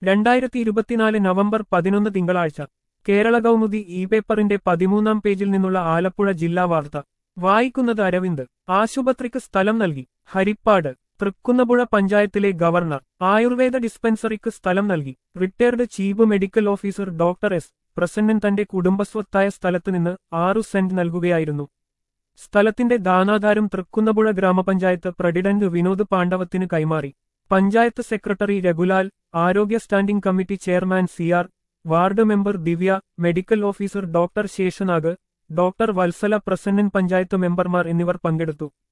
രണ്ടായിരത്തി ഇരുപത്തിനാല് നവംബർ പതിനൊന്ന് തിങ്കളാഴ്ച കേരള കൗമുദി ഇ പേപ്പറിന്റെ പതിമൂന്നാം പേജിൽ നിന്നുള്ള ആലപ്പുഴ ജില്ലാ വാർത്ത വായിക്കുന്നത് അരവിന്ദ് ആശുപത്രിക്ക് സ്ഥലം നൽകി ഹരിപ്പാട് തൃക്കുന്നപ്പുഴ പഞ്ചായത്തിലെ ഗവർണർ ആയുർവേദ ഡിസ്പെൻസറിക്ക് സ്ഥലം നൽകി retired chief medical officer doctor S Prasannan തന്റെ കുടുംബസ്വത്തായ സ്ഥലത്ത് നിന്ന് ആറു സെന്റ് നൽകുകയായിരുന്നു സ്ഥലത്തിന്റെ ദാനാധാരം തൃക്കുന്നപ്പുഴ ഗ്രാമപഞ്ചായത്ത് പ്രസിഡന്റ് വിനോദ് പാണ്ഡവത്തിന് കൈമാറി പഞ്ചായത്ത് സെക്രട്ടറി രഘുലാൽ ആരോഗ്യ standing committee chairman C R ward member Divya medical officer doctor Seshanag doctor Vatsala Prasannan panchayat മെമ്പർമാർ എന്നിവർ പങ്കെടുത്തു